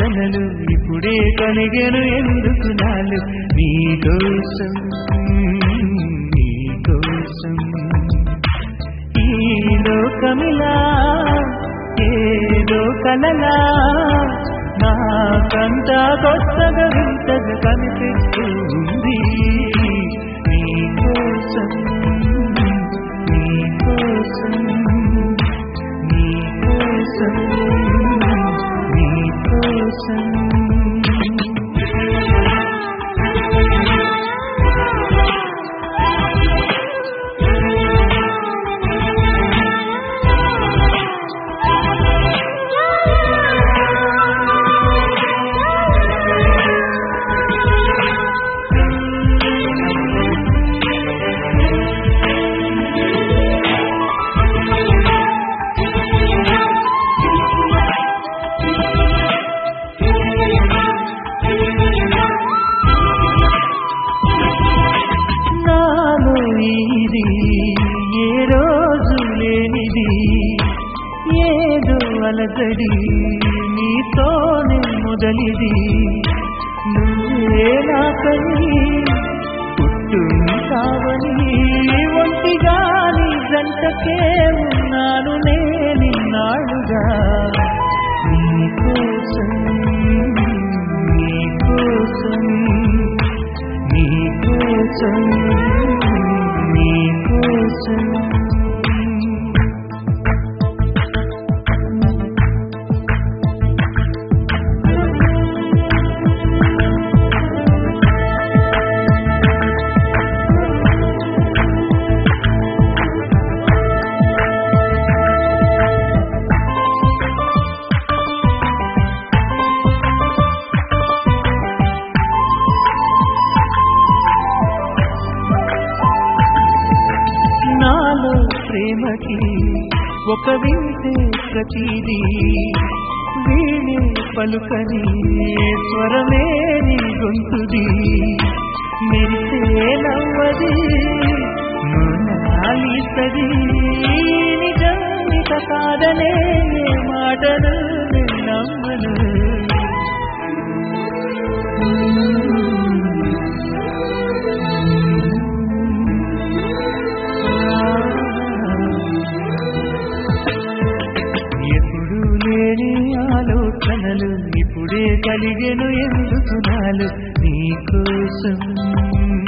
ఆలోచనలు ఇప్పుడే కలిగెను ఎందుకు నాలు నీ కోసం నీ కోసం ఈ లోకమిలా ఏదో కలలా నాకంతా కొత్తగా వింతగా కనిపిస్తూ ఉంది నీ కోసం నీ కోసం నీ కోసం నీ కోసం నాలో ఇది ఏ రోజు లేనిది ఏదో అలజడి నీతోనే మొదలిది నువ్వే నాకని పుట్టుంటావని ఒంటిగా నీ జంటకే ఉన్నాను నేనిన్నాళ్ళుగా నీకోసం నీకోసం నీకోసం నీకోసం నాలో ప్రేమకి ఒక వింటే ప్రతిదీ వీణే పలుకని స్వరమే నీ గొంతుది మెరిసే నవ్వది మనాలిసది నిజం ఇక కాదనే ఏ మాటను నేను నమ్మను ఎప్పుడు లేని ఆలోచనలు ఇప్పుడే కలిగెను ఎందుకు నాలు నీకోసం